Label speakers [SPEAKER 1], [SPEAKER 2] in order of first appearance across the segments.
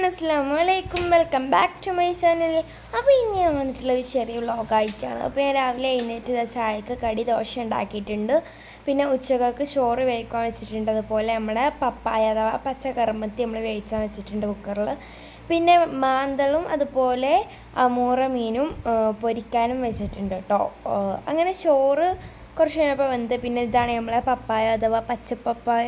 [SPEAKER 1] അസ്സാമു അലൈക്കും welcome back to my channel അപ്പോൾ ഇനി ഞാൻ വന്നിട്ടുള്ള ഒരു ചെറിയ വ്ളോഗായിട്ടാണ് അപ്പോൾ ഞാൻ രാവിലെ എഴുന്നേറ്റ് ദാ ചായക്ക് കടി ദോശ ഉണ്ടാക്കിയിട്ടുണ്ട് പിന്നെ ഉച്ചകൾക്ക് ചോറ് വേവിക്കാൻ വെച്ചിട്ടുണ്ട് അതുപോലെ നമ്മുടെ പപ്പായ അഥവാ പച്ചക്കറമ്പത്തി നമ്മൾ വേവിച്ചാൻ വെച്ചിട്ടുണ്ട് കുക്കറിൽ പിന്നെ മാന്തളും അതുപോലെ അമൂറ മീനും ആ, പൊരിക്കാനും വെച്ചിട്ടുണ്ട് കേട്ടോ ആ, അങ്ങനെ ചോറ് കുറച്ച് കഴിഞ്ഞപ്പോൾ വെന്ത് പിന്നെ ഇതാണ് നമ്മളെ പപ്പായ അഥവാ പച്ചപ്പപ്പായ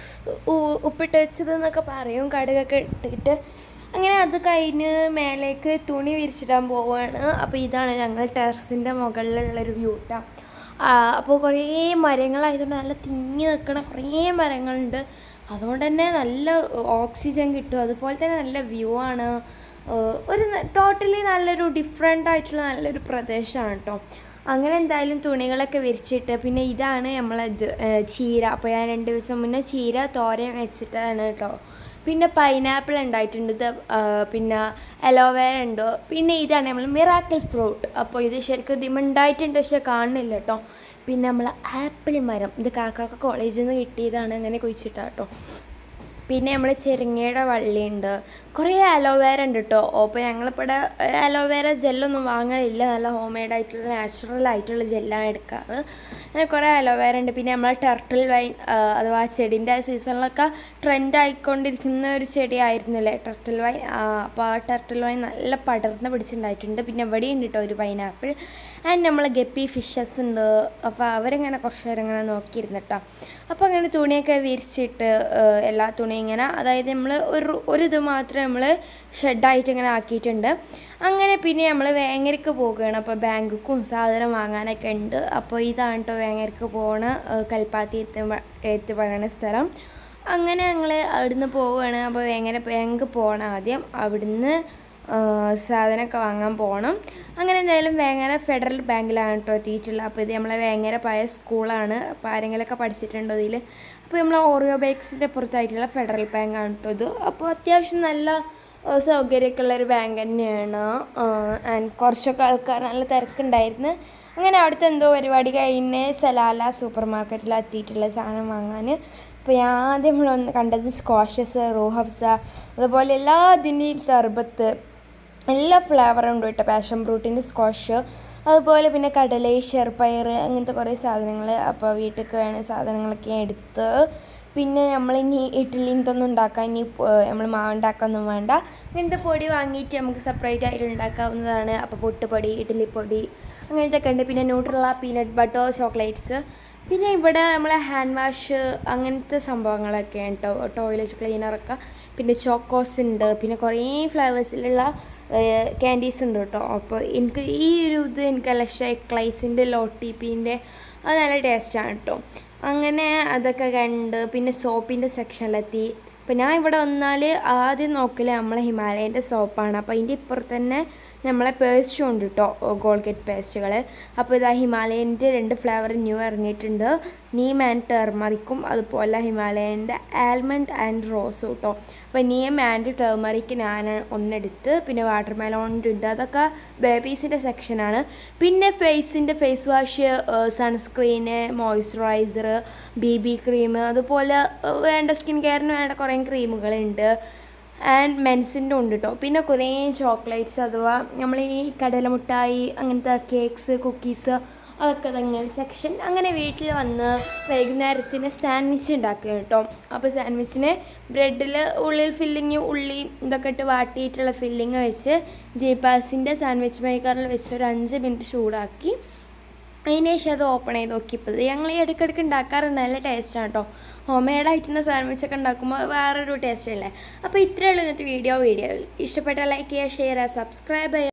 [SPEAKER 1] ഉ- ഉപ്പിട്ട് വെച്ചത് എന്നൊക്കെ പറയും കടുകൊക്കെ ഇട്ടിട്ട് അങ്ങനെ അത് കഴിഞ്ഞ് മേലേക്ക് തുണി വിരിച്ചിടാൻ പോവുകയാണ് അപ്പോൾ ഇതാണ് ഞങ്ങൾ ടെറസിൻ്റെ മുകളിലുള്ളൊരു വ്യൂ ട്ടാ അപ്പോൾ കുറേ മരങ്ങളായതുകൊണ്ട് നല്ല തിങ്ങി നിൽക്കണ കുറേ മരങ്ങളുണ്ട് അതുകൊണ്ട് തന്നെ നല്ല ഓക്സിജൻ കിട്ടും അതുപോലെ തന്നെ നല്ല വ്യൂ ആണ് ഏഹ് ഒരു ടോട്ടലി നല്ലൊരു ഡിഫറെൻ്റ് ആയിട്ടുള്ള നല്ലൊരു പ്രദേശമാണ് കേട്ടോ അങ്ങനെ എന്തായാലും തുണികളൊക്കെ വിരിച്ചിട്ട് പിന്നെ ഇതാണ് നമ്മളെ ഇത്, ഏഹ് ചീര അപ്പോൾ ഞാൻ രണ്ട് ദിവസം മുന്നേ ചീര തോരൻ വെച്ചിട്ടാണ് കേട്ടോ പിന്നെ പൈനാപ്പിൾ ഉണ്ടായിട്ടുണ്ട് ഇത് ആ, പിന്നെ അലോവേര ഉണ്ട് പിന്നെ ഇതാണ് നമ്മൾ മിറാക്കിൾ ഫ്രൂട്ട് അപ്പോൾ ഇത് ശരിക്കും ഇതിമ ഉണ്ടായിട്ടുണ്ട് പക്ഷെ കാണുന്നില്ല കേട്ടോ പിന്നെ നമ്മൾ ആപ്പിൾ മരം ഇത് കാക്കാക്ക കോളേജിൽ നിന്ന് കിട്ടിയതാണ് അങ്ങനെ കുഴിച്ചിട്ടാ കേട്ടോ പിന്നെ നമ്മൾ ചെരങ്ങയുടെ വള്ളിയുണ്ട് കുറേ അലോവേര ഉണ്ട് കേട്ടോ അപ്പോൾ ഞങ്ങളിവിടെ അലോവേര ജെല്ലൊന്നും വാങ്ങലില്ല നല്ല ഹോം മെയ്ഡ് ആയിട്ടുള്ള നാച്ചുറൽ ആയിട്ടുള്ള ജെല്ലാണ് എടുക്കാറ് അങ്ങനെ കുറേ അലോവേര ഉണ്ട് പിന്നെ നമ്മളെ ടെർട്ടിൽ വൈൻ അഥവാ ചെടീൻ്റെ സീസണിലൊക്കെ ട്രെൻഡ് ആയിക്കൊണ്ടിരിക്കുന്ന ഒരു ചെടി ആയിരുന്നില്ലേ ടെർട്ടിൽ വൈൻ അപ്പോൾ ആ ടെർട്ടിൽ വൈൻ നല്ല പടർന്ന് പിടിച്ചിട്ടുണ്ടായിട്ടുണ്ട് പിന്നെ ഇവിടെ ഉണ്ട് കേട്ടോ ഒരു പൈനാപ്പിൾ ആൻഡ് നമ്മൾ ഗപ്പി ഫിഷസ് ഉണ്ട് അപ്പോൾ അവരിങ്ങനെ കുറച്ച് നേരം ഇങ്ങനെ നോക്കിയിരുന്നിട്ടോ അപ്പോൾ അങ്ങനെ തുണിയൊക്കെ വിരിച്ചിട്ട് ഏഹ്, എല്ലാ തുണിയും ഇങ്ങനെ അതായത് നമ്മൾ ഒരു ഒരു ഇത് മാത്രം നമ്മൾ ഷെഡായിട്ട് ഇങ്ങനെ ആക്കിയിട്ടുണ്ട് അങ്ങനെ പിന്നെ നമ്മൾ വേങ്ങരക്ക് പോകുകയാണ് അപ്പോൾ ബാങ്കുക്കും സാധനം വാങ്ങാനൊക്കെ ഉണ്ട് അപ്പോൾ ഇതാണ് കേട്ടോ വേങ്ങരക്ക് പോണ ഏഹ്, കൽപ്പാത്തി എത്തി എത്തി പറയുന്ന സ്ഥലം അങ്ങനെ ഞങ്ങൾ അവിടുന്ന് പോവുകയാണ് അപ്പോൾ വേങ്ങര ബാങ്ക് പോകണം ആദ്യം അവിടുന്ന് ആ, സാധനമൊക്കെ വാങ്ങാൻ പോകണം അങ്ങനെ എന്തായാലും വേങ്ങര ഫെഡറൽ ബാങ്കിലാണ് കേട്ടോ എത്തിയിട്ടുള്ളത് അപ്പോൾ ഇത് നമ്മളെ വേങ്ങര പഴയ സ്കൂളാണ് അപ്പോൾ ആരെങ്കിലുമൊക്കെ പഠിച്ചിട്ടുണ്ടോ ഇതിൽ അപ്പോൾ നമ്മൾ ഓറിയോ ബേക്സിൻ്റെ പുറത്തായിട്ടുള്ള ഫെഡറൽ ബാങ്കാണ് കേട്ടോ ഇത് അപ്പോൾ അത്യാവശ്യം നല്ല ആ, സൗകര്യമൊക്കെ ഉള്ള ഒരു ബാങ്ക് തന്നെയാണ് ആൻഡ് കുറച്ചൊക്കെ ആൾക്കാർ നല്ല തിരക്കുണ്ടായിരുന്നു അങ്ങനെ അവിടുത്തെ എന്തോ പരിപാടി കഴിഞ്ഞ് സലാല സൂപ്പർ മാർക്കറ്റിൽ എത്തിയിട്ടുള്ള സാധനം വാങ്ങാൻ അപ്പോൾ ഞാൻ ആദ്യം നമ്മൾ ഒന്ന് കണ്ടത് സ്ക്വാഷസ് റോഹബ്സ അതുപോലെ എല്ലാ ഇതിൻ്റെയും സർബത്ത് എല്ലാ ഫ്ലേവറും ഉണ്ട് കേട്ടോ പാഷൻ ഫ്രൂട്ടിൻ്റെ സ്ക്വാഷ് അതുപോലെ പിന്നെ കടല ചെറുപയർ അങ്ങനത്തെ കുറേ സാധനങ്ങൾ അപ്പോൾ വീട്ടിലേക്ക് വേണ്ട സാധനങ്ങളൊക്കെ ഞാൻ എടുത്ത് പിന്നെ നമ്മളിനി ഇഡ്ഡലി ഇതൊന്നും ഉണ്ടാക്കാൻ ഇനി നമ്മൾ മാവ് ഉണ്ടാക്കാനൊന്നും വേണ്ട ഇങ്ങനത്തെ പൊടി വാങ്ങിയിട്ട് നമുക്ക് സെപ്പറേറ്റ് ആയിട്ട് ഉണ്ടാക്കാവുന്നതാണ് അപ്പോൾ പൊട്ടുപൊടി ഇഡ്ഡലിപ്പൊടി അങ്ങനത്തെ ഒക്കെ ഉണ്ട് പിന്നെ ന്യൂട്രല പീനട്ട് ബട്ടർ ചോക്ലേറ്റ്സ് പിന്നെ ഇവിടെ നമ്മളെ ഹാൻഡ് വാഷ് അങ്ങനത്തെ സംഭവങ്ങളൊക്കെ ഉണ്ട് കേട്ടോ ടോയ്ലറ്റ് ക്ലീനറൊക്കെ പിന്നെ ചോക്കോസ് ഉണ്ട് പിന്നെ കുറേ ഫ്ലേവേഴ്സിലുള്ള ക്യാൻഡീസ് ഉണ്ട് കേട്ടോ അപ്പോൾ എനിക്ക് ഈ ഒരു ഇത് എനിക്ക് നല്ല ഇഷ്ടമായി ക്ലൈസിൻ്റെ ലോട്ടിപ്പീൻ്റെ അത് നല്ല ടേസ്റ്റാണ് കേട്ടോ അങ്ങനെ അതൊക്കെ കണ്ട് പിന്നെ സോപ്പിൻ്റെ സെക്ഷനിലെത്തി അപ്പോൾ ഞാൻ ഇവിടെ വന്നാൽ ആദ്യം നോക്കൽ നമ്മളെ ഹിമാലയൻ്റെ സോപ്പാണ് അപ്പോൾ അതിൻ്റെ ഇപ്പുറത്ത് തന്നെ നമ്മളെ പേസ്റ്റും ഉണ്ട് കേട്ടോ ഗോൾഗേറ്റ് പേസ്റ്റുകൾ അപ്പോൾ ഇതാ ഹിമാലയൻ്റെ രണ്ട് ഫ്ലേവർ ന്യൂ ഇറങ്ങിയിട്ടുണ്ട് നീം ആൻഡ് ടെർമറിക്കും അതുപോലെ ഹിമാലയൻ്റെ ആൽമണ്ട് ആൻഡ് റോസും കേട്ടോ അപ്പോൾ നീം ആൻഡ് ടെർമറിക്ക് ഞാൻ ഒന്നെടുത്ത് പിന്നെ വാട്ടർ മെലോണിൻ്റെ ഉണ്ട് അതൊക്കെ ബേബീസിൻ്റെ സെക്ഷനാണ് പിന്നെ ഫേസിൻ്റെ ഫേസ് വാഷ് സൺസ്ക്രീന് മോയ്സ്ചറൈസർ ബി ബി ക്രീം അതുപോലെ ഏഹ്, വേണ്ട സ്കിൻ കെയറിന് വേണ്ട കുറേ ക്രീമുകളുണ്ട് ആൻഡ് മെൻസിൻ്റെ ഉണ്ട് കേട്ടോ പിന്നെ കുറേ ചോക്ലേറ്റ്സ് അഥവാ നമ്മൾ ഈ കടലമുട്ടായി അങ്ങനത്തെ കേക്ക്സ് കുക്കീസ് അതൊക്കെ അങ്ങനെ സെക്ഷൻ അങ്ങനെ വീട്ടിൽ വന്ന് വൈകുന്നേരത്തിന് സാൻഡ്വിച്ച് ഉണ്ടാക്കുക കേട്ടോ അപ്പോൾ സാൻഡ്വിച്ചിന് ബ്രെഡിൽ ഉള്ളിൽ ഫില്ലിങ് ഉള്ളി ഇതൊക്കെ ഇട്ട് വാട്ടിയിട്ടുള്ള ഫില്ലിങ് വെച്ച് ജീപ്പാസിൻ്റെ സാൻഡ്വിച്ച് മേക്കറിൽ വെച്ച് ഒരു അഞ്ച് മിനിറ്റ് ചൂടാക്കി അതിന് ശേഷം അത് ഓപ്പൺ ചെയ്ത് നോക്കിയപ്പോൾ ഞങ്ങൾ ഈ ഇടയ്ക്കിടയ്ക്ക് ഉണ്ടാക്കാറുണ്ട് നല്ല ടേസ്റ്റാണ് കേട്ടോ ഹോം മെയ്ഡ് ആയിട്ടുള്ള സാൻഡ്വിച്ച് ഒക്കെ ഉണ്ടാക്കുമ്പോൾ വേറൊരു ടേസ്റ്റ് അല്ലേ അപ്പോൾ ഇത്രയേ ഉള്ളൂ ഇന്നത്തെ വീഡിയോ വീഡിയോ ഇഷ്ടപ്പെട്ട ലൈക്ക് ചെയ്യുക ഷെയർ ചെയ്യുക സബ്സ്ക്രൈബ് ചെയ്യുക